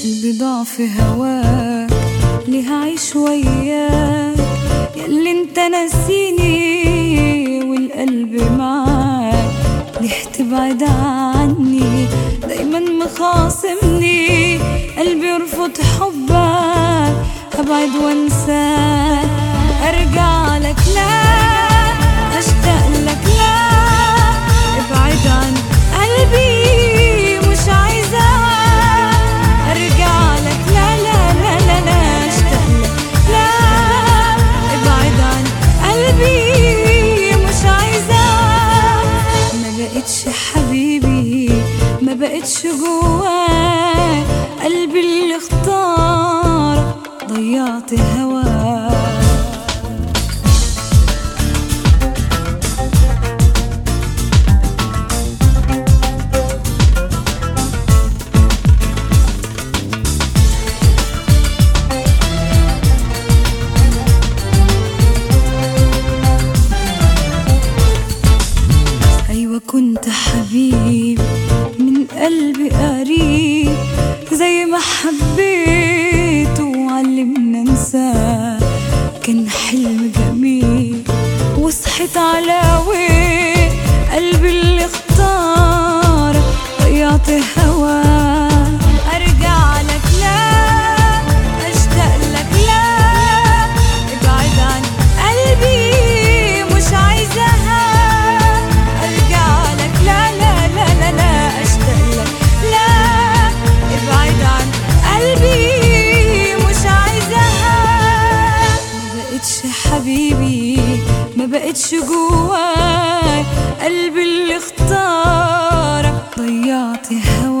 قلبي ضاع في هواك ليه هعيش وياك ياللي انت ناسيني والقلب معاك ليه تبعد عني دايما مخاصمني قلبي يرفض حبك ابعد وانساك ارجع لك لا اشتاق لك لا ابعد عن قلبي مش عايزة ارجع لك لا لا لا لا لا اشتاق لك لا ابعد عن قلبي مش عايزة ما بقتش حبيبي ما بقتش جواك قلبي اللي اختار ضيعت هواك أيوة كنت حبيب من قلبي قريب زي ما حبيت وعلمنا انساه كان حلم جميل وصحيت على وين قلبي اللي اختار ضيعت هواه ارجع لك لا اشتاق لك لا ابعد عن قلبي مش عايزاها ارجع لك لا لا لا لا لا اشتاق لك لا ابعد عن قلبي مش عايزاها ما بقتش حبيبي ما بقتش جواي قلبي اللي اختارك ضيعت هواك